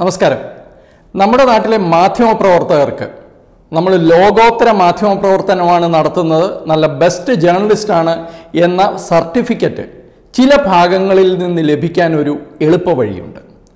നമസ്കാരം നമ്മുടെ നാട്ടിലെ മാധ്യമപ്രവർത്തകർക്ക് നമ്മൾ ലോകോത്തര മാധ്യമപ്രവർത്തനമാണ് നടത്തുന്നത് നല്ല ബെസ്റ്റ് ജേർണലിസ്റ്റാണ് എന്ന സർട്ടിഫിക്കറ്റ് ചില ഭാഗങ്ങളിൽ നിന്ന് ലഭിക്കാൻ ഒരു എളുപ്പവഴിയുണ്ട്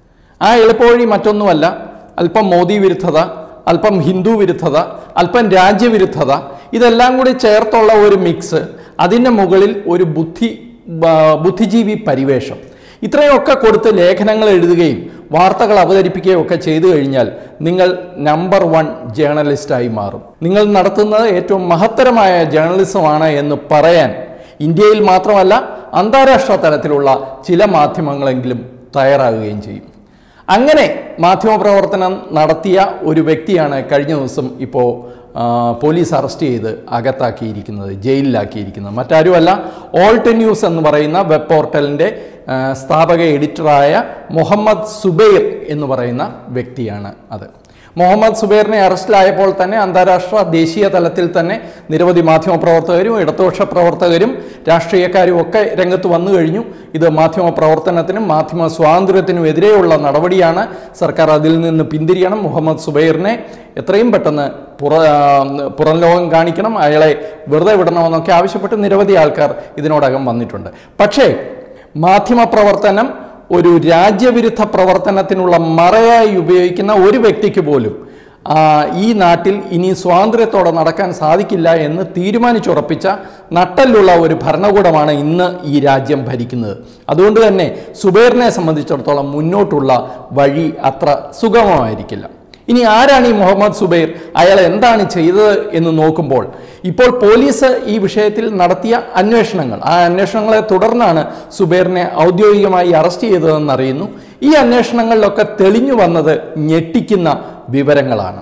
ആ എളുപ്പവഴി മറ്റൊന്നുമല്ല അല്പം മോദി വിരുദ്ധത അല്പം ഹിന്ദു വിരുദ്ധത അല്പം രാജ്യവിരുദ്ധത ഇതെല്ലാം കൂടി ചേർത്തുള്ള ഒരു മിക്സ് അതിൻ്റെ മുകളിൽ ഒരു ബുദ്ധി ബ- ബുദ്ധിജീവി പരിവേഷം ഇത്രയൊക്കെ കൊടുത്ത് ലേഖനങ്ങൾ എഴുതുകയും വാർത്തകൾ അവതരിപ്പിക്കുകയും ഒക്കെ ചെയ്തു കഴിഞ്ഞാൽ നിങ്ങൾ നമ്പർ വൺ ജേർണലിസ്റ്റായി മാറും നിങ്ങൾ നടത്തുന്നത് ഏറ്റവും മഹത്തരമായ ജേർണലിസമാണ് എന്ന് പറയാൻ ഇന്ത്യയിൽ മാത്രമല്ല അന്താരാഷ്ട്ര തലത്തിലുള്ള ചില മാധ്യമങ്ങളെങ്കിലും തയ്യാറാകുകയും ചെയ്യും അങ്ങനെ മാധ്യമപ്രവർത്തനം നടത്തിയ ഒരു വ്യക്തിയാണ് കഴിഞ്ഞ ദിവസം ഇപ്പോൾ ആ, പോലീസ് അറസ്റ്റ് ചെയ്ത് അകത്താക്കിയിരിക്കുന്നത് ജയിലിലാക്കിയിരിക്കുന്നത് മറ്റാരുമല്ല ഓൾട്ട് ന്യൂസ് എന്ന് പറയുന്ന വെബ് പോർട്ടലിൻ്റെ ആ, സ്ഥാപക എഡിറ്ററായ മുഹമ്മദ് സുബൈർ എന്ന് പറയുന്ന വ്യക്തിയാണ് അത് മുഹമ്മദ് സുബൈറിനെ അറസ്റ്റിലായപ്പോൾ തന്നെ അന്താരാഷ്ട്ര ദേശീയ തലത്തിൽ തന്നെ നിരവധി മാധ്യമപ്രവർത്തകരും ഇടതുപക്ഷ പ്രവർത്തകരും രാഷ്ട്രീയക്കാരും ഒക്കെ രംഗത്ത് വന്നു കഴിഞ്ഞു ഇത് മാധ്യമ പ്രവർത്തനത്തിനും മാധ്യമ സ്വാതന്ത്ര്യത്തിനും എതിരെയുള്ള നടപടിയാണ് സർക്കാർ അതിൽ നിന്ന് പിന്തിരിയണം മുഹമ്മദ് സുബൈറിനെ എത്രയും പെട്ടെന്ന് പുറ ആ, പുറം ലോകം കാണിക്കണം അയാളെ വെറുതെ വിടണമെന്നൊക്കെ ആവശ്യപ്പെട്ട് നിരവധി ആൾക്കാർ ഇതിനോടകം വന്നിട്ടുണ്ട് പക്ഷേ മാധ്യമപ്രവർത്തനം ഒരു രാജ്യവിരുദ്ധ പ്രവർത്തനത്തിനുള്ള മറയായി ഉപയോഗിക്കുന്ന ഒരു വ്യക്തിക്ക് പോലും ആ, ഈ നാട്ടിൽ ഇനി സ്വാതന്ത്ര്യത്തോടെ നടക്കാൻ സാധിക്കില്ല എന്ന് തീരുമാനിച്ചുറപ്പിച്ച നട്ടലുള്ള ഒരു ഭരണകൂടമാണ് ഇന്ന് ഈ രാജ്യം ഭരിക്കുന്നത് അതുകൊണ്ട് തന്നെ സുബൈറിനെ സംബന്ധിച്ചിടത്തോളം മുന്നോട്ടുള്ള വഴി അത്ര സുഗമമായിരിക്കില്ല ഇനി ആരാണ് ഈ മുഹമ്മദ് സുബൈർ അയാൾ എന്താണ് ചെയ്തത് എന്ന് നോക്കുമ്പോൾ ഇപ്പോൾ പോലീസ് ഈ വിഷയത്തിൽ നടത്തിയ അന്വേഷണങ്ങൾ ആ അന്വേഷണങ്ങളെ തുടർന്നാണ് സുബൈറിനെ ഔദ്യോഗികമായി അറസ്റ്റ് ചെയ്തതെന്ന് അറിയുന്നു ഈ അന്വേഷണങ്ങളിലൊക്കെ തെളിഞ്ഞു വന്നത് ഞെട്ടിക്കുന്ന വിവരങ്ങളാണ്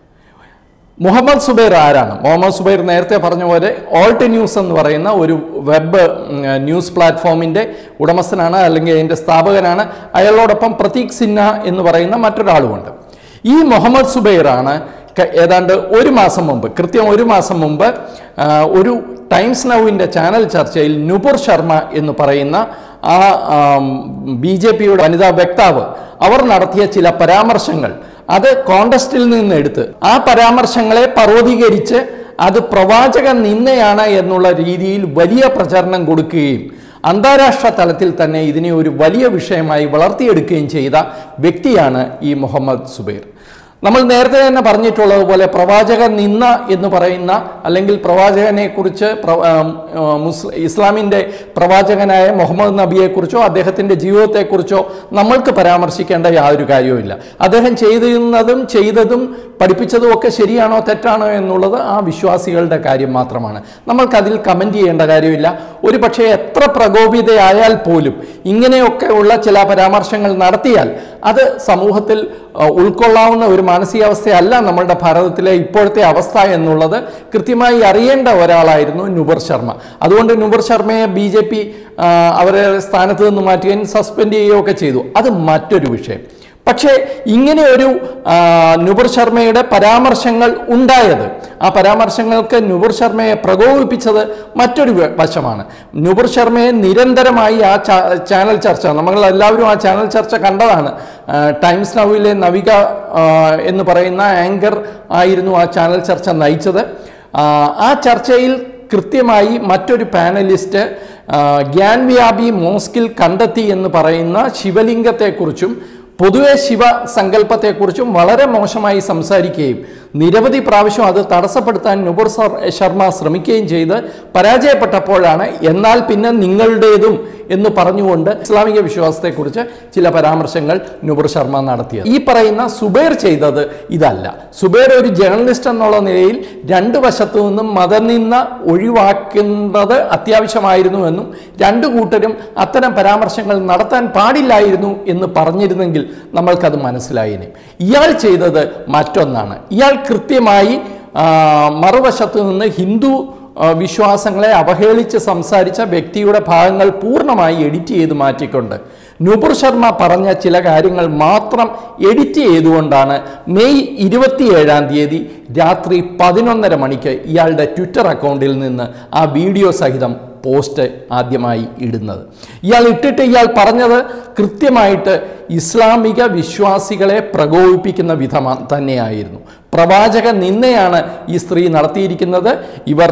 മുഹമ്മദ് സുബൈർ ആരാണ് മുഹമ്മദ് സുബൈർ നേരത്തെ പറഞ്ഞ പോലെ ഓൾട്ട് ന്യൂസ് എന്ന് പറയുന്ന ഒരു വെബ് ഉം, ന്യൂസ് പ്ലാറ്റ്ഫോമിൻ്റെ ഉടമസ്ഥനാണ് അല്ലെങ്കിൽ അതിൻ്റെ സ്ഥാപകനാണ് അയാളോടൊപ്പം പ്രതീക് സിൻഹ എന്ന് പറയുന്ന മറ്റൊരാളുമുണ്ട് ഈ മുഹമ്മദ് സുബൈറാണ് ക- ഏതാണ്ട് ഒരു മാസം മുമ്പ് കൃത്യം ഒരു മാസം മുമ്പ് ആ, ഒരു ടൈംസ് നൗവിൻ്റെ ചാനൽ ചർച്ചയിൽ നുപുർ ശർമ്മ എന്ന് പറയുന്ന ആ ബി ജെ പിയുടെ വനിതാ വക്താവ് അവർ നടത്തിയ ചില പരാമർശങ്ങൾ അത് കോണ്ടസ്റ്റിൽ നിന്ന് എടുത്ത് ആ പരാമർശങ്ങളെ പർവ്വതീകരിച്ച് അത് പ്രവാചക നിന്നയാണ് എന്നുള്ള രീതിയിൽ വലിയ പ്രചരണം കൊടുക്കുകയും അന്താരാഷ്ട്ര തലത്തിൽ തന്നെ ഇതിനെ ഒരു വലിയ വിഷയമായി വളർത്തിയെടുക്കുകയും ചെയ്ത വ്യക്തിയാണ് ഈ മുഹമ്മദ് സുബൈർ നമ്മൾ നേരത്തെ തന്നെ പറഞ്ഞിട്ടുള്ളതുപോലെ പ്രവാചക നിന്ന എന്ന് പറയുന്ന അല്ലെങ്കിൽ പ്രവാചകനെ കുറിച്ച് മുസ് ഇസ്ലാമിൻ്റെ പ്രവാചകനായ മുഹമ്മദ് നബിയെക്കുറിച്ചോ അദ്ദേഹത്തിൻ്റെ ജീവിതത്തെക്കുറിച്ചോ നമ്മൾക്ക് പരാമർശിക്കേണ്ട യാതൊരു കാര്യവുമില്ല അദ്ദേഹം ചെയ്തിരുന്നതും ചെയ്തതും പഠിപ്പിച്ചതും ഒക്കെ ശരിയാണോ തെറ്റാണോ എന്നുള്ളത് ആ വിശ്വാസികളുടെ കാര്യം മാത്രമാണ് നമ്മൾക്കതിൽ കമൻറ്റ് ചെയ്യേണ്ട കാര്യമില്ല ഒരു പക്ഷേ എത്ര പ്രകോപിതയായാൽ പോലും ഇങ്ങനെയൊക്കെ ഉള്ള ചില പരാമർശങ്ങൾ നടത്തിയാൽ അത് സമൂഹത്തിൽ അഹ്, ഉൾക്കൊള്ളാവുന്ന ഒരു മാനസികാവസ്ഥയല്ല നമ്മളുടെ ഭാരതത്തിലെ ഇപ്പോഴത്തെ അവസ്ഥ എന്നുള്ളത് കൃത്യമായി അറിയേണ്ട ഒരാളായിരുന്നു നുബർ ശർമ്മ അതുകൊണ്ട് നുബർ ശർമ്മയെ ബി ജെ പി അവരെ സ്ഥാനത്ത് നിന്ന് മാറ്റുകയും സസ്പെൻഡ് ചെയ്യുകയും ഒക്കെ ചെയ്തു അത് മറ്റൊരു വിഷയം പക്ഷേ ഇങ്ങനെ ഒരു ആ, നുപുർ ശർമ്മയുടെ പരാമർശങ്ങൾ ഉണ്ടായത് ആ പരാമർശങ്ങൾക്ക് നുപുർ ശർമ്മയെ പ്രകോപിപ്പിച്ചത് മറ്റൊരു വ- വശമാണ് നുപുർ ശർമ്മയെ നിരന്തരമായി ആ ചാ- ചാനൽ ചർച്ച നമ്മൾ എല്ലാവരും ആ ചാനൽ ചർച്ച കണ്ടതാണ് ആ, ടൈംസ് നൗവിലെ നവിക ആ, എന്ന് പറയുന്ന ആങ്കർ ആയിരുന്നു ആ ചാനൽ ചർച്ച നയിച്ചത് ആ, ആ ചർച്ചയിൽ കൃത്യമായി മറ്റൊരു പാനലിസ്റ്റ് ആ, ഗ്യാൻവ്യാപി മോസ്കിൽ കണ്ടെത്തി എന്ന് പറയുന്ന ശിവലിംഗത്തെക്കുറിച്ചും പൊതുവെ ശിവ സങ്കല്പത്തെക്കുറിച്ചും വളരെ മോശമായി സംസാരിക്കുകയും നിരവധി പ്രാവശ്യം അത് തടസ്സപ്പെടുത്താൻ നുപുർ സർ- ശർമ്മ ശ്രമിക്കുകയും ചെയ്ത് പരാജയപ്പെട്ടപ്പോഴാണ് എന്നാൽ പിന്നെ നിങ്ങളുടേതും എന്ന് പറഞ്ഞുകൊണ്ട് ഇസ്ലാമിക വിശ്വാസത്തെക്കുറിച്ച് ചില പരാമർശങ്ങൾ നുപുർ ശർമ്മ നടത്തിയത് ഈ പറയുന്ന സുബൈർ ചെയ്തത് ഇതല്ല സുബൈർ ഒരു ജേർണലിസ്റ്റ് എന്നുള്ള നിലയിൽ രണ്ട് വശത്തു നിന്നും മതനിന്ന ഒഴിവാക്കേണ്ടത് അത്യാവശ്യമായിരുന്നുവെന്നും രണ്ടു കൂട്ടരും അത്തരം പരാമർശങ്ങൾ നടത്താൻ പാടില്ലായിരുന്നു എന്ന് പറഞ്ഞിരുന്നെങ്കിൽ നമ്മൾക്കത് മനസ്സിലായേനെ ഇയാൾ ചെയ്തത് മറ്റൊന്നാണ് ഇയാൾ കൃത്യമായി ആ, മറുവശത്തു നിന്ന് ഹിന്ദു ആ, വിശ്വാസങ്ങളെ അവഹേളിച്ച് സംസാരിച്ച വ്യക്തിയുടെ ഭാഗങ്ങൾ പൂർണ്ണമായി എഡിറ്റ് ചെയ്ത് മാറ്റിക്കൊണ്ട് നുപുർ ശർമ്മ പറഞ്ഞ ചില കാര്യങ്ങൾ മാത്രം എഡിറ്റ് ചെയ്തുകൊണ്ടാണ് മെയ് ഇരുപത്തിയേഴാം തീയതി രാത്രി പതിനൊന്നര മണിക്ക് ഇയാളുടെ ട്വിറ്റർ അക്കൗണ്ടിൽ നിന്ന് ആ വീഡിയോ സഹിതം പോസ്റ്റ് ആദ്യമായി ഇടുന്നത് ഇയാൾ ഇട്ടിട്ട് ഇയാൾ പറഞ്ഞത് കൃത്യമായിട്ട് ഇസ്ലാമിക വിശ്വാസികളെ പ്രകോപിപ്പിക്കുന്ന വിധം തന്നെയായിരുന്നു പ്രവാചക നിന്നയാണ് ഈ സ്ത്രീ നടത്തിയിരിക്കുന്നത് ഇവർ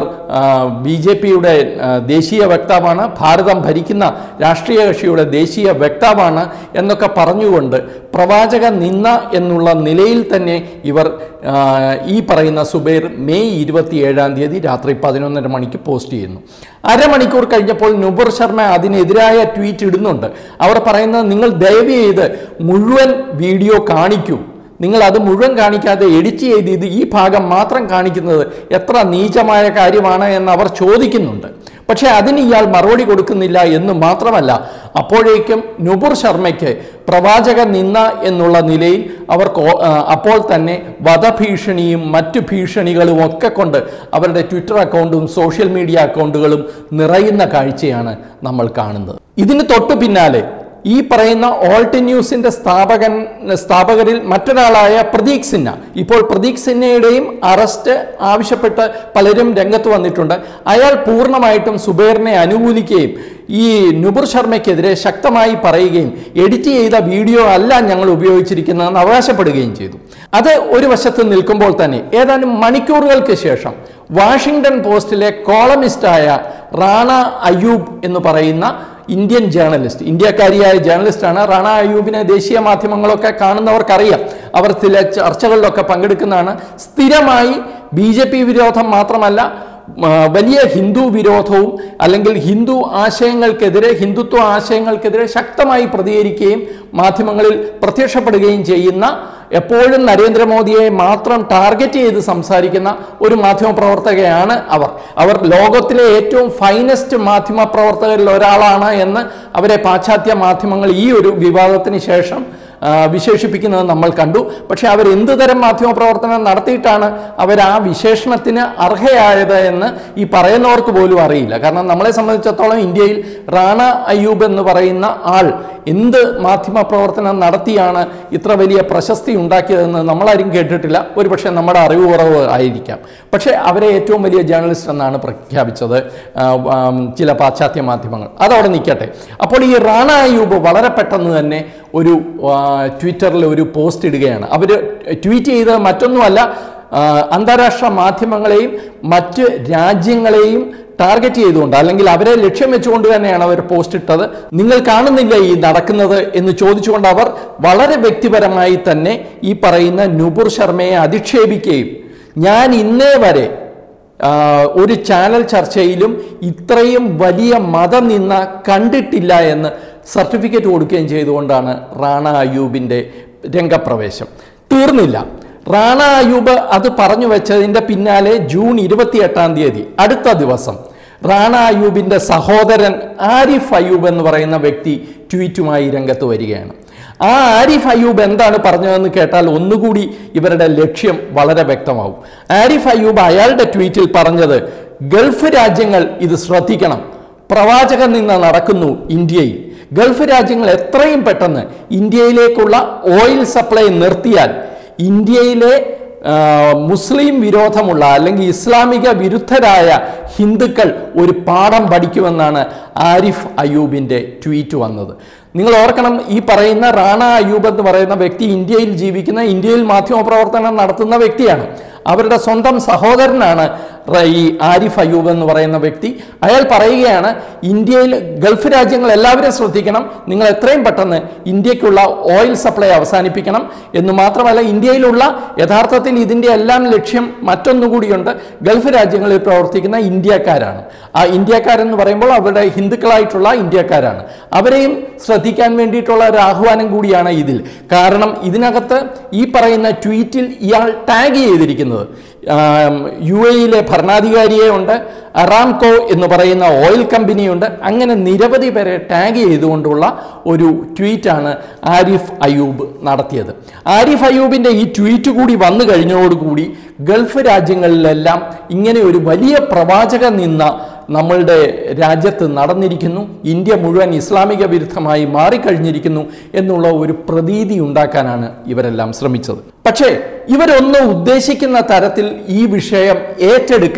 ബി ജെ പിയുടെ ദേശീയ വക്താവാണ് ഭാരതം ഭരിക്കുന്ന രാഷ്ട്രീയ കക്ഷിയുടെ ദേശീയ വക്താവാണ് എന്നൊക്കെ പറഞ്ഞുകൊണ്ട് പ്രവാചക നിന്ന എന്നുള്ള നിലയിൽ തന്നെ ഇവർ ആ, ഈ പറയുന്ന സുബൈർ മെയ് ഇരുപത്തി ഏഴാം തീയതി രാത്രി പതിനൊന്നര മണിക്ക് പോസ്റ്റ് ചെയ്യുന്നു അരമണിക്കൂർ കഴിഞ്ഞപ്പോൾ നുബുർ ശർമ്മ അതിനെതിരായ ട്വീറ്റ് ഇടുന്നുണ്ട് അവർ പറയുന്നത് നിങ്ങൾ ദയവ് ചെയ്ത് മുഴുവൻ വീഡിയോ കാണിക്കൂ നിങ്ങൾ അത് മുഴുവൻ കാണിക്കാതെ എഡിറ്റ് ചെയ്ത് ഇത് ഈ ഭാഗം മാത്രം കാണിക്കുന്നത് എത്ര നീചമായ കാര്യമാണ് എന്ന് അവർ ചോദിക്കുന്നുണ്ട് പക്ഷേ അതിന് ഇയാൾ മറുപടി കൊടുക്കുന്നില്ല എന്ന് മാത്രമല്ല അപ്പോഴേക്കും നുപുർ ശർമ്മയ്ക്ക് പ്രവാചക നിന്ന എന്നുള്ള നിലയിൽ അവർ കോ- ആ, അപ്പോൾ തന്നെ വധഭീഷണിയും മറ്റു ഭീഷണികളും ഒക്കെ കൊണ്ട് അവരുടെ ട്വിറ്റർ അക്കൗണ്ടും സോഷ്യൽ മീഡിയ അക്കൗണ്ടുകളും നിറയുന്ന കാഴ്ചയാണ് നമ്മൾ കാണുന്നത് ഇതിന് തൊട്ടു പിന്നാലെ ഈ പറയുന്ന ഓൾട്ട് ന്യൂസിന്റെ സ്ഥാപകൻ സ്ഥാപകരിൽ മറ്റൊരാളായ പ്രദീക് സിൻഹ ഇപ്പോൾ പ്രദീക് സിൻഹയുടെയും അറസ്റ്റ് ആവശ്യപ്പെട്ട് പലരും രംഗത്ത് വന്നിട്ടുണ്ട് അയാൾ പൂർണ്ണമായിട്ടും സുബൈറിനെ അനുകൂലിക്കുകയും ഈ നുബുർ ശർമ്മയ്ക്കെതിരെ ശക്തമായി പറയുകയും എഡിറ്റ് ചെയ്ത വീഡിയോ അല്ല ഞങ്ങൾ ഉപയോഗിച്ചിരിക്കുന്നതെന്ന് അവകാശപ്പെടുകയും ചെയ്തു അത് ഒരു വശത്ത് നിൽക്കുമ്പോൾ തന്നെ ഏതാനും മണിക്കൂറുകൾക്ക് ശേഷം വാഷിംഗ്ടൺ പോസ്റ്റിലെ കോളമിസ്റ്റായ റാണ അയ്യൂബ് എന്ന് പറയുന്ന ഇന്ത്യൻ ജേർണലിസ്റ്റ് ഇന്ത്യക്കാരിയായ ജേർണലിസ്റ്റാണ് റാണ അയ്യൂബിനെ ദേശീയ മാധ്യമങ്ങളൊക്കെ കാണുന്നവർക്കറിയാം അവർ ചില ചർച്ചകളിലൊക്കെ പങ്കെടുക്കുന്നതാണ് സ്ഥിരമായി ബി ജെ പി വിരോധം മാത്രമല്ല ആ, വലിയ ഹിന്ദു വിരോധവും അല്ലെങ്കിൽ ഹിന്ദു ആശയങ്ങൾക്കെതിരെ ഹിന്ദുത്വ ആശയങ്ങൾക്കെതിരെ ശക്തമായി പ്രതികരിക്കുകയും മാധ്യമങ്ങളിൽ പ്രത്യക്ഷപ്പെടുകയും ചെയ്യുന്ന എപ്പോഴും നരേന്ദ്രമോദിയെ മാത്രം ടാർഗറ്റ് ചെയ്ത് സംസാരിക്കുന്ന ഒരു മാധ്യമ പ്രവർത്തകയാണ് അവർ അവർ ലോകത്തിലെ ഏറ്റവും ഫൈനസ്റ്റ് മാധ്യമ പ്രവർത്തകരിൽ ഒരാളാണ് എന്ന് അവരെ പാശ്ചാത്യ മാധ്യമങ്ങൾ ഈ ഒരു വിവാദത്തിന് ശേഷം ആ, വിശേഷിപ്പിക്കുന്നത് നമ്മൾ കണ്ടു പക്ഷേ അവർ എന്ത് തരം മാധ്യമ പ്രവർത്തനം നടത്തിയിട്ടാണ് അവർ ആ വിശേഷണത്തിന് അർഹയായത് എന്ന് ഈ പറയുന്നവർക്ക് പോലും അറിയില്ല കാരണം നമ്മളെ സംബന്ധിച്ചിടത്തോളം ഇന്ത്യയിൽ റാണ അയ്യൂബ് എന്ന് പറയുന്ന ആൾ എന്ത് മാധ്യമ പ്രവർത്തനം നടത്തിയാണ് ഇത്ര വലിയ പ്രശസ്തി ഉണ്ടാക്കിയതെന്ന് നമ്മളാരും കേട്ടിട്ടില്ല ഒരുപക്ഷെ നമ്മുടെ അറിവ് കുറവ് ആയിരിക്കാം പക്ഷേ അവരെ ഏറ്റവും വലിയ ജേർണലിസ്റ്റ് എന്നാണ് പ്രഖ്യാപിച്ചത് ആ, ആ, ചില പാശ്ചാത്യ മാധ്യമങ്ങൾ അതവിടെ നിൽക്കട്ടെ അപ്പോൾ ഈ റാണ അയ്യൂബ് വളരെ പെട്ടെന്ന് തന്നെ ഒരു ആ, ട്വിറ്ററിൽ ഒരു പോസ്റ്റ് ഇടുകയാണ് അവർ ട്വീറ്റ് ചെയ്തത് മറ്റൊന്നുമല്ല ആ, അന്താരാഷ്ട്ര മാധ്യമങ്ങളെയും മറ്റ് രാജ്യങ്ങളെയും ടാർഗറ്റ് ചെയ്തുകൊണ്ട് അല്ലെങ്കിൽ അവരെ ലക്ഷ്യം വെച്ചുകൊണ്ട് തന്നെയാണ് അവർ പോസ്റ്റ് ഇട്ടത് നിങ്ങൾ കാണുന്നില്ല ഈ നടക്കുന്നത് എന്ന് ചോദിച്ചുകൊണ്ട് അവർ വളരെ വ്യക്തിപരമായി തന്നെ ഈ പറയുന്ന നുപുർ ശർമ്മയെ അധിക്ഷേപിക്കുകയും ഞാൻ ഇന്നേ വരെ ആ, ഒരു ചാനൽ ചർച്ചയിലും ഇത്രയും വലിയ മതനിന്ന കണ്ടിട്ടില്ല എന്ന് സർട്ടിഫിക്കറ്റ് കൊടുക്കുകയും ചെയ്തുകൊണ്ടാണ് റാണ അയ്യൂബിൻ്റെ രംഗപ്രവേശം തീർന്നില്ല റാണ അയ്യൂബ് അത് പറഞ്ഞു വെച്ചതിൻ്റെ പിന്നാലെ ജൂൺ ഇരുപത്തിയെട്ടാം തീയതി അടുത്ത ദിവസം റാണ അയ്യൂബിൻ്റെ സഹോദരൻ ആരിഫ് അയ്യൂബ് എന്ന് പറയുന്ന വ്യക്തി ട്വീറ്റുമായി രംഗത്ത് വരികയാണ് ആ ആരിഫ് അയ്യൂബ് എന്താണ് പറഞ്ഞതെന്ന് കേട്ടാൽ ഒന്നുകൂടി ഇവരുടെ ലക്ഷ്യം വളരെ വ്യക്തമാവും ആരിഫ് അയ്യൂബ് അയാളുടെ ട്വീറ്റിൽ പറഞ്ഞത് ഗൾഫ് രാജ്യങ്ങൾ ഇത് ശ്രദ്ധിക്കണം പ്രവാചകൻ നിന്ന് നടക്കുന്നു ഇന്ത്യയിൽ ഗൾഫ് രാജ്യങ്ങൾ എത്രയും പെട്ടെന്ന് ഇന്ത്യയിലേക്കുള്ള ഓയിൽ സപ്ലൈ നിർത്തിയാൽ ഇന്ത്യയിലെ ആ, മുസ്ലിം വിരോധമുള്ള അല്ലെങ്കിൽ ഇസ്ലാമിക വിരുദ്ധരായ ഹിന്ദുക്കൾ ഒരു പാഠം പഠിക്കുമെന്നാണ് ആരിഫ് അയ്യൂബിൻ്റെ ട്വീറ്റ് വന്നത് നിങ്ങൾ ഓർക്കണം ഈ പറയുന്ന റാണ അയ്യൂബ് എന്ന് പറയുന്ന വ്യക്തി ഇന്ത്യയിൽ ജീവിക്കുന്ന ഇന്ത്യയിൽ മാധ്യമപ്രവർത്തനം നടത്തുന്ന വ്യക്തിയാണ് അവരുടെ സ്വന്തം സഹോദരനാണ് റ- ഈ ആരിഫ് അയ്യൂബ് എന്ന് പറയുന്ന വ്യക്തി അയാൾ പറയുകയാണ് ഇന്ത്യയിൽ ഗൾഫ് രാജ്യങ്ങൾ എല്ലാവരും ശ്രദ്ധിക്കണം നിങ്ങൾ എത്രയും പെട്ടെന്ന് ഇന്ത്യക്കുള്ള ഓയിൽ സപ്ലൈ അവസാനിപ്പിക്കണം എന്ന് മാത്രമല്ല ഇന്ത്യയിലുള്ള യഥാർത്ഥത്തിൽ ഇതിൻ്റെ എല്ലാം ലക്ഷ്യം മറ്റൊന്നുകൂടിയുണ്ട് ഗൾഫ് രാജ്യങ്ങളിൽ പ്രവർത്തിക്കുന്ന ഇന്ത്യക്കാരാണ് ആ ഇന്ത്യക്കാരെന്ന് പറയുമ്പോൾ അവരുടെ ഹിന്ദുക്കളായിട്ടുള്ള ഇന്ത്യക്കാരാണ് അവരെയും ശ്രദ്ധിക്കാൻ വേണ്ടിയിട്ടുള്ള ഒരു ആഹ്വാനം കൂടിയാണ് ഇതിൽ കാരണം ഇതിനകത്ത് ഈ പറയുന്ന ട്വീറ്റിൽ ഇയാൾ ടാഗ് ചെയ്തിരിക്കുന്നത് ആം, യു എയിലെ ഭരണാധികാരിയെ ഉണ്ട് അറാംകോ എന്ന് പറയുന്ന ഓയിൽ കമ്പനിയുണ്ട് അങ്ങനെ നിരവധി പേരെ ടാഗ് ചെയ്തുകൊണ്ടുള്ള ഒരു ട്വീറ്റാണ് ആരിഫ് അയ്യൂബ് നടത്തിയത് ആരിഫ് അയ്യൂബിൻ്റെ ഈ ട്വീറ്റ് കൂടി വന്നു കഴിഞ്ഞതോടുകൂടി ഗൾഫ് രാജ്യങ്ങളിലെല്ലാം ഇങ്ങനെ ഒരു വലിയ പ്രവാചക നിന്ന നമ്മളുടെ രാജ്യത്ത് നടന്നിരിക്കുന്നു ഇന്ത്യ മുഴുവൻ ഇസ്ലാമിക വിരുദ്ധമായി മാറിക്കഴിഞ്ഞിരിക്കുന്നു എന്നുള്ള ഒരു പ്രതീതി ഉണ്ടാക്കാനാണ് ഇവരെല്ലാം ശ്രമിച്ചത് പക്ഷേ ഇവരൊന്നും ഉദ്ദേശിക്കുന്ന തരത്തിൽ ഈ വിഷയം ഏറ്റെടുക്കാൻ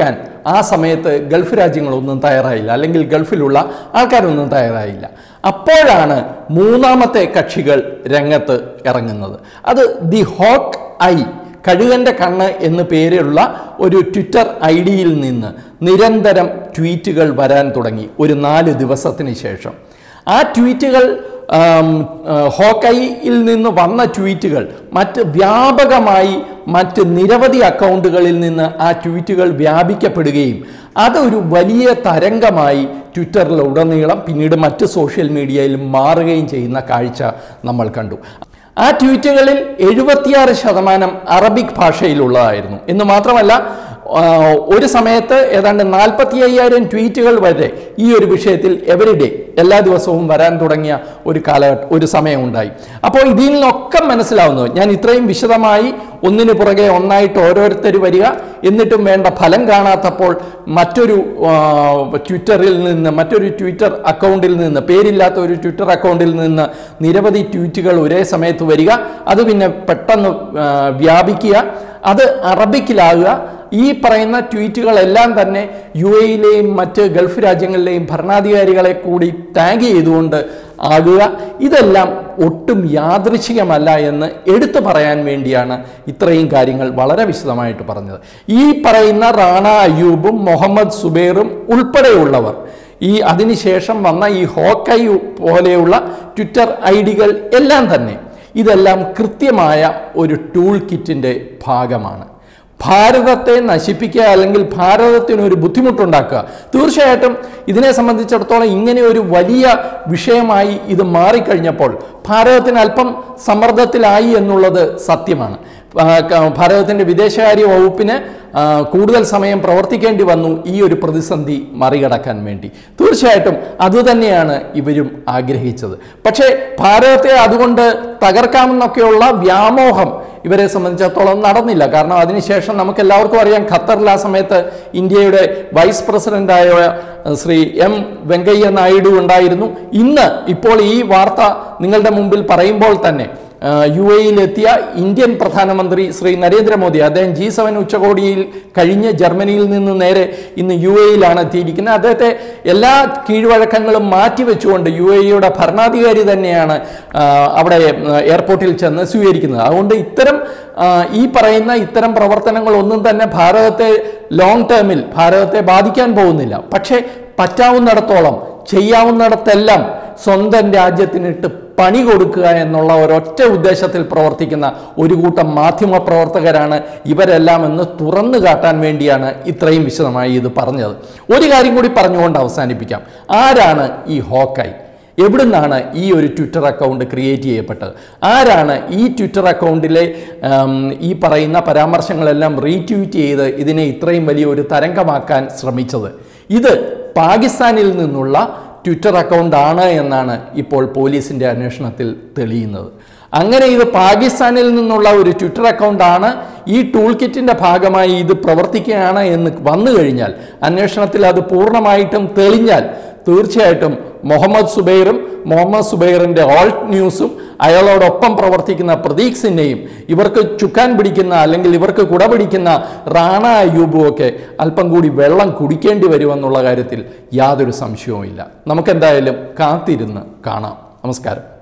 ആ സമയത്ത് ഗൾഫ് രാജ്യങ്ങളൊന്നും തയ്യാറായില്ല അല്ലെങ്കിൽ ഗൾഫിലുള്ള ആൾക്കാരൊന്നും തയ്യാറായില്ല അപ്പോഴാണ് മൂന്നാമത്തെ കക്ഷികൾ രംഗത്ത് ഇറങ്ങുന്നത് അത് ദി ഹോക്ക് ഐ കഴുകന്റെ കണ്ണ് എന്ന് പേരുള്ള ഒരു ട്വിറ്റർ ഐ ഡിയിൽ നിന്ന് നിരന്തരം ട്വീറ്റുകൾ വരാൻ തുടങ്ങി ഒരു നാല് ദിവസത്തിന് ശേഷം ആ ട്വീറ്റുകൾ ആം, ആ, ഹോക്കൈയിൽ നിന്ന് വന്ന ട്വീറ്റുകൾ മറ്റ് വ്യാപകമായി മറ്റ് നിരവധി അക്കൗണ്ടുകളിൽ നിന്ന് ആ ട്വീറ്റുകൾ വ്യാപിക്കപ്പെടുകയും അതൊരു വലിയ തരംഗമായി ട്വിറ്ററിലുടനീളം പിന്നീട് മറ്റ് സോഷ്യൽ മീഡിയയിലും മാറുകയും ചെയ്യുന്ന കാഴ്ച നമ്മൾ കണ്ടു ആ ട്വീറ്റുകളിൽ എഴുപത്തിയാറ് ശതമാനം അറബിക് ഭാഷയിലുള്ളതായിരുന്നു എന്ന് മാത്രമല്ല ആ, ഒരു സമയത്ത് ഏതാണ്ട് നാൽപ്പത്തി അയ്യായിരം ട്വീറ്റുകൾ വരെ ഈ ഒരു വിഷയത്തിൽ എവരിഡേ എല്ലാ ദിവസവും വരാൻ തുടങ്ങിയ ഒരു കാലഘട്ട ഒരു സമയമുണ്ടായി അപ്പോൾ ഇതിൽ നിന്നൊക്കെ മനസ്സിലാവുന്നത് ഞാൻ ഇത്രയും വിശദമായി ഒന്നിനു പുറകെ ഒന്നായിട്ട് ഓരോരുത്തർ വരിക എന്നിട്ടും വേണ്ട ഫലം കാണാത്തപ്പോൾ മറ്റൊരു ആ, ട്വിറ്ററിൽ നിന്ന് മറ്റൊരു ട്വിറ്റർ അക്കൗണ്ടിൽ നിന്ന് പേരില്ലാത്ത ഒരു ട്വിറ്റർ അക്കൗണ്ടിൽ നിന്ന് നിരവധി ട്വീറ്റുകൾ ഒരേ സമയത്ത് വരിക അത് പിന്നെ പെട്ടെന്ന് ആ, വ്യാപിക്കുക അത് അറബിക്കിലാകുക ഈ പറയുന്ന ട്വീറ്റുകളെല്ലാം തന്നെ യു എയിലെയും മറ്റ് ഗൾഫ് രാജ്യങ്ങളിലെയും ഭരണാധികാരികളെ കൂടി ടാഗ് ചെയ്തുകൊണ്ട് ആകുക ഇതെല്ലാം ഒട്ടും യാദൃശികമല്ല എന്ന് എടുത്തു പറയാൻ വേണ്ടിയാണ് ഇത്രയും കാര്യങ്ങൾ വളരെ വിശദമായിട്ട് പറഞ്ഞത് ഈ പറയുന്ന റാണ അയ്യൂബും മുഹമ്മദ് സുബൈറും ഉൾപ്പെടെയുള്ളവർ ഈ അതിനുശേഷം വന്ന ഈ ഹോക്കൈ പോലെയുള്ള ട്വിറ്റർ ഐ ഡികൾ എല്ലാം തന്നെ ഇതെല്ലാം കൃത്യമായ ഒരു ടൂൾ കിറ്റിൻ്റെ ഭാഗമാണ് ഭാരതത്തെ നശിപ്പിക്കുക അല്ലെങ്കിൽ ഭാരതത്തിന് ഒരു ബുദ്ധിമുട്ടുണ്ടാക്കുക തീർച്ചയായിട്ടും ഇതിനെ സംബന്ധിച്ചിടത്തോളം ഇങ്ങനെ ഒരു വലിയ വിഷയമായി ഇത് മാറിക്കഴിഞ്ഞപ്പോൾ ഭാരതത്തിന് അല്പം സമ്മർദ്ദത്തിലായി എന്നുള്ളത് സത്യമാണ് ആ, ക- ഭാരതത്തിൻ്റെ വിദേശകാര്യ വകുപ്പിന് ആ, കൂടുതൽ സമയം പ്രവർത്തിക്കേണ്ടി വന്നു ഈ ഒരു പ്രതിസന്ധി മറികടക്കാൻ വേണ്ടി തീർച്ചയായിട്ടും അതുതന്നെയാണ് ഇവരും ആഗ്രഹിച്ചത് പക്ഷേ ഭാരതത്തെ അതുകൊണ്ട് തകർക്കാമെന്നൊക്കെയുള്ള വ്യാമോഹം ഇവരെ സംബന്ധിച്ചിടത്തോളം നടന്നില്ല കാരണം അതിനുശേഷം നമുക്ക് എല്ലാവർക്കും അറിയാം ഖത്തറിൽ ആ സമയത്ത് ഇന്ത്യയുടെ വൈസ് പ്രസിഡന്റായ അഹ്, ശ്രീ എം വെങ്കയ്യ നായിഡു ഉണ്ടായിരുന്നു ഇന്ന് ഇപ്പോൾ ഈ വാർത്ത നിങ്ങളുടെ മുമ്പിൽ പറയുമ്പോൾ തന്നെ ആ, യു എയിലെത്തിയ ഇന്ത്യൻ പ്രധാനമന്ത്രി ശ്രീ നരേന്ദ്രമോദി അദ്ദേഹം ജി സെവൻ ഉച്ചകോടിയിൽ കഴിഞ്ഞ് ജർമ്മനിയിൽ നിന്ന് നേരെ ഇന്ന് യു എയിലാണ് എത്തിയിരിക്കുന്നത് അദ്ദേഹത്തെ എല്ലാ കീഴ്വഴക്കങ്ങളും മാറ്റിവെച്ചുകൊണ്ട് യു എയുടെ ഭരണാധികാരി തന്നെയാണ് ആ, അവിടെ ആ, എയർപോർട്ടിൽ ചെന്ന് സ്വീകരിക്കുന്നത് അതുകൊണ്ട് ഇത്തരം ആ, ഈ പറയുന്ന ഇത്തരം പ്രവർത്തനങ്ങളൊന്നും തന്നെ ഭാരതത്തെ ലോങ് ടേമിൽ ഭാരതത്തെ ബാധിക്കാൻ പോകുന്നില്ല പക്ഷേ പറ്റാവുന്നിടത്തോളം ചെയ്യാവുന്നിടത്തെല്ലാം സ്വന്തം രാജ്യത്തിനിട്ട് പണി കൊടുക്കുക എന്നുള്ള ഒരൊറ്റ ഉദ്ദേശത്തിൽ പ്രവർത്തിക്കുന്ന ഒരു കൂട്ടം മാധ്യമ പ്രവർത്തകരാണ് ഇവരെല്ലാം എന്ന് തുറന്നു കാട്ടാൻ വേണ്ടിയാണ് ഇത്രയും വിശദമായി ഇത് പറഞ്ഞത് ഒരു കാര്യം കൂടി പറഞ്ഞുകൊണ്ട് അവസാനിപ്പിക്കാം ആരാണ് ഈ ഹോക്കായി എവിടുന്നാണ് ഈ ഒരു ട്വിറ്റർ അക്കൗണ്ട് ക്രിയേറ്റ് ചെയ്യപ്പെട്ടത് ആരാണ് ഈ ട്വിറ്റർ അക്കൗണ്ടിലെ ഉം, ഈ പറയുന്ന പരാമർശങ്ങളെല്ലാം റീട്വീറ്റ് ചെയ്ത് ഇതിനെ ഇത്രയും വലിയ ഒരു തരംഗമാക്കാൻ ശ്രമിച്ചത് ഇത് പാകിസ്ഥാനിൽ നിന്നുള്ള ട്വിറ്റർ അക്കൗണ്ട് ആണ് എന്നാണ് ഇപ്പോൾ പോലീസിൻ്റെ അന്വേഷണത്തിൽ തെളിയുന്നത് അങ്ങനെ ഇത് പാകിസ്ഥാനിൽ നിന്നുള്ള ഒരു ട്വിറ്റർ അക്കൗണ്ട് ആണ് ഈ ടൂൾ കിറ്റിൻ്റെ ഭാഗമായി ഇത് പ്രവർത്തിക്കുകയാണ് എന്ന് വന്നു കഴിഞ്ഞാൽ അന്വേഷണത്തിൽ അത് പൂർണ്ണമായിട്ടും തെളിഞ്ഞാൽ തീർച്ചയായിട്ടും മുഹമ്മദ് സുബൈറും മുഹമ്മദ് സുബൈറിൻ്റെ ഓൾട്ട് ന്യൂസും അയാളോടൊപ്പം പ്രവർത്തിക്കുന്ന പ്രതീക് സിന്നെയും ഇവർക്ക് ചുക്കാൻ പിടിക്കുന്ന അല്ലെങ്കിൽ ഇവർക്ക് കുട പിടിക്കുന്ന റാണ അയ്യൂബും ഒക്കെ അല്പം കൂടി വെള്ളം കുടിക്കേണ്ടി വരുമെന്നുള്ള കാര്യത്തിൽ യാതൊരു സംശയവുമില്ല നമുക്കെന്തായാലും കാത്തിരുന്ന് കാണാം നമസ്കാരം